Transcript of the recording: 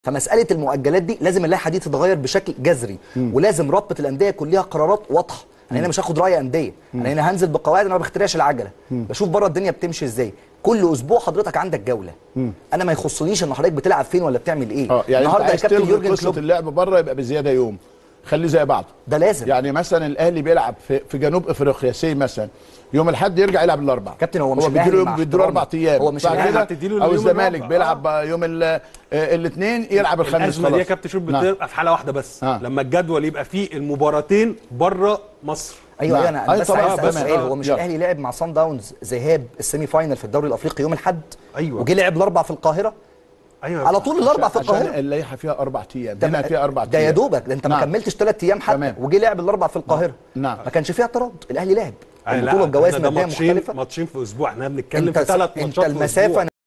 فمساله المؤجلات دي لازم اللائحه دي تتغير بشكل جذري ولازم رابطه الانديه يكون ليها قرارات واضحه انا هنا مش هاخد راي انديه انا هنا هنزل بقواعد انا ما بخترعش العجله بشوف بره الدنيا بتمشي ازاي كل اسبوع حضرتك عندك جوله انا ما يخصنيش ان حضرتك بتلعب فين ولا بتعمل ايه اه يعني النهارده انت يا عايز كابتن تلغي يورجن قصه كلوب اللعب بره يبقى بزياده يوم خليه زي بعضه ده لازم يعني مثلا الاهلي بيلعب في, في جنوب افريقيا سي مثلا يوم الاحد يرجع يلعب الاربع كابتن هو مش هو الأهلي بيديله مع يوم بيديله اربع احترامي. ايام هو مش بعد الأهلي كده هتديله او اليوم الزمالك الرابع. بيلعب يوم الاثنين يلعب الخميس الازمه دي يا خلاص كابتن شوف نعم. بتبقى في حاله واحده بس آه. لما الجدول يبقى فيه المباراتين بره مصر ايوه نعم. ايوه انا أي بس طبعاً، عايز اسال بس- سؤال آه، هو مش يلا. الاهلي لعب مع صن داونز ذهاب السيمي فاينل في الدوري الافريقي يوم الاحد أيوة. وجه لعب الاربع في القاهره ايوه على طول الاربع في عشان القاهره اللائحه فيها اربع ايام ده هنا ما- فيها اربع ده ايام يا دوبك ده انت ما نعم. كملتش ثلاث ايام حتى تمام. وجه لعب الاربع في القاهره نعم. ما كانش فيها اعتراض الاهلي لعب أي لا، البطوله بجوائز إحنا ده ماديه ماتشين مختلفه ماتشين في اسبوع احنا بنتكلم انت في ثلاث انت ماتشات في المسافه أسبوع.